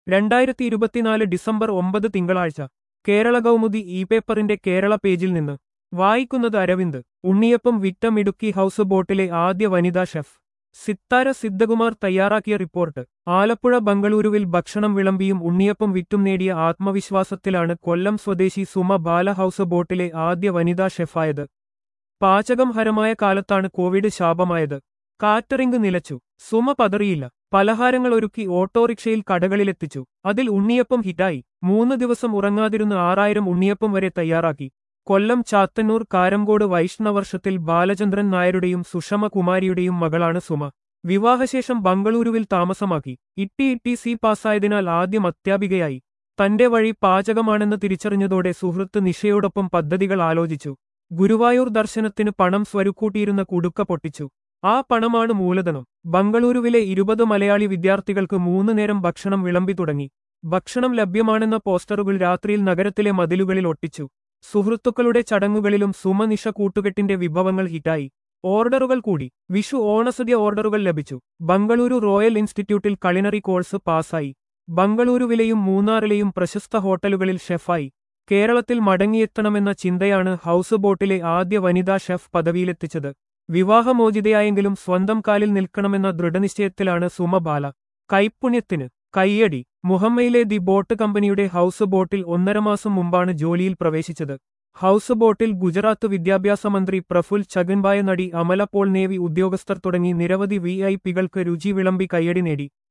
രണ്ടായിരത്തി ഇരുപത്തിനാല് ഡിസംബർ ഒമ്പത് തിങ്കളാഴ്ച കേരള കൗമുദി ഇ പേപ്പറിന്റെ കേരള പേജിൽ നിന്ന് വായിക്കുന്നത് അരവിന്ദ് ഉണ്ണിയപ്പം വിറ്റം ഇടുക്കി ഹൗസ് ബോട്ടിലെ ആദ്യ വനിതാ ഷെഫ് സിത്താര സിദ്ധകുമാർ തയ്യാറാക്കിയ റിപ്പോർട്ട് ആലപ്പുഴ ബംഗളൂരുവിൽ ഭക്ഷണം വിളമ്പിയും ഉണ്ണിയപ്പം വിറ്റും നേടിയ ആത്മവിശ്വാസത്തിലാണ് കൊല്ലം സ്വദേശി സുമ ബാല ഹൗസ് ബോട്ടിലെ ആദ്യ വനിതാ ഷെഫായത് പാചകം ഹരമായ കാലത്താണ് കോവിഡ് ശാപമായത് കാറ്ററിംഗ് നിലച്ചു സുമ പതറിയില്ല പലഹാരങ്ങൾ ഒരുക്കി ഓട്ടോറിക്ഷയിൽ കടകളിലെത്തിച്ചു അതിൽ ഉണ്ണിയപ്പം ഹിറ്റായി മൂന്ന് ദിവസം ഉറങ്ങാതിരുന്ന് ആറായിരം ഉണ്ണിയപ്പം വരെ തയ്യാറാക്കി കൊല്ലം ചാത്തന്നൂർ കാരംകോട് വൈഷ്ണവർഷത്തിൽ ബാലചന്ദ്രൻ നായരുടെയും സുഷമ കുമാരിയുടെയും മകളാണ് സുമ വിവാഹശേഷം ബംഗളൂരുവിൽ താമസമാക്കി ഇട്ടി ഇട്ടി സി പാസ്സായതിനാൽ ആദ്യം അധ്യാപികയായി തന്റെ വഴി പാചകമാണെന്ന് തിരിച്ചറിഞ്ഞതോടെ സുഹൃത്ത് നിഷയോടൊപ്പം പദ്ധതികൾ ആലോചിച്ചു ഗുരുവായൂർ ദർശനത്തിന് പണം സ്വരുക്കൂട്ടിയിരുന്ന കുടുക്ക പൊട്ടിച്ചു ആ പണമാണ് മൂലധനം ബംഗളൂരുവിലെ ഇരുപത് മലയാളി വിദ്യാർത്ഥികൾക്ക് മൂന്നു നേരം ഭക്ഷണം വിളമ്പി തുടങ്ങി ഭക്ഷണം ലഭ്യമാണെന്ന പോസ്റ്ററുകൾ രാത്രിയിൽ നഗരത്തിലെ മതിലുകളിൽ ഒട്ടിച്ചു സുഹൃത്തുക്കളുടെ ചടങ്ങുകളിലും സുമനിഷ കൂട്ടുകെട്ടിന്റെ വിഭവങ്ങൾ ഹിറ്റായി ഓർഡറുകൾ കൂടി വിഷു ഓണസദ്യ ഓർഡറുകൾ ലഭിച്ചു ബംഗളൂരു റോയൽ ഇൻസ്റ്റിറ്റ്യൂട്ടിൽ കളിനറി കോഴ്സ് പാസായി ബംഗളൂരുവിലെയും മൂന്നാറിലെയും പ്രശസ്ത ഹോട്ടലുകളിൽ ഷെഫായി കേരളത്തിൽ മടങ്ങിയെത്തണമെന്ന ചിന്തയാണ് ഹൗസ് ബോട്ടിലെ ആദ്യ വനിതാ ഷെഫ് പദവിയിലെത്തിച്ചത് വിവാഹമോചിതയായെങ്കിലും സ്വന്തം കാലിൽ നിൽക്കണമെന്ന ദൃഢനിശ്ചയത്തിലാണ് സുമ ബാല കൈപ്പുണ്യത്തിന് കയ്യടി മുഹമ്മയിലെ ദി ബോട്ട് കമ്പനിയുടെ ഹൗസ് ബോട്ടിൽ ഒന്നര മാസം മുമ്പാണ് ജോലിയിൽ പ്രവേശിച്ചത് ഹൗസ് ബോട്ടിൽ ഗുജറാത്ത് വിദ്യാഭ്യാസ മന്ത്രി പ്രഫുൽ ഛഗൻഭായ നടി അമല പോൾ നേവി ഉദ്യോഗസ്ഥർ തുടങ്ങി നിരവധി വി ഐ പികൾക്ക് രുചി വിളമ്പി കയ്യടി നേടി